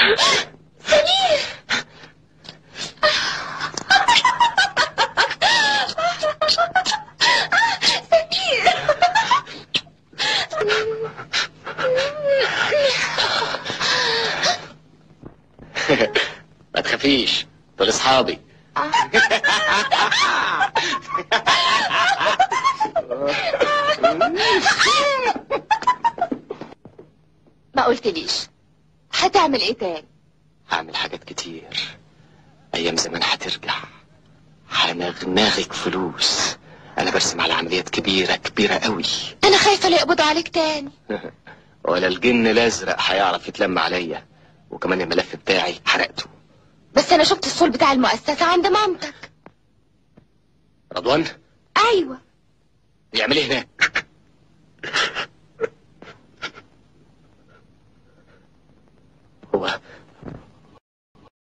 سمير سمير ما تخافيش دول اصحابي ما قلتليش هتعمل ايه تاني هعمل حاجات كتير ايام زمان هترجع هنغنغك فلوس انا برسم على عمليات كبيرة كبيرة قوي انا خايفه لا يقبضوا عليك تاني ولا الجن الازرق هيعرف يتلم عليا وكمان الملف بتاعي حرقته بس انا شفت الصول بتاع المؤسسه عند مامتك رضوان ايوه يعمل ايه هناك هو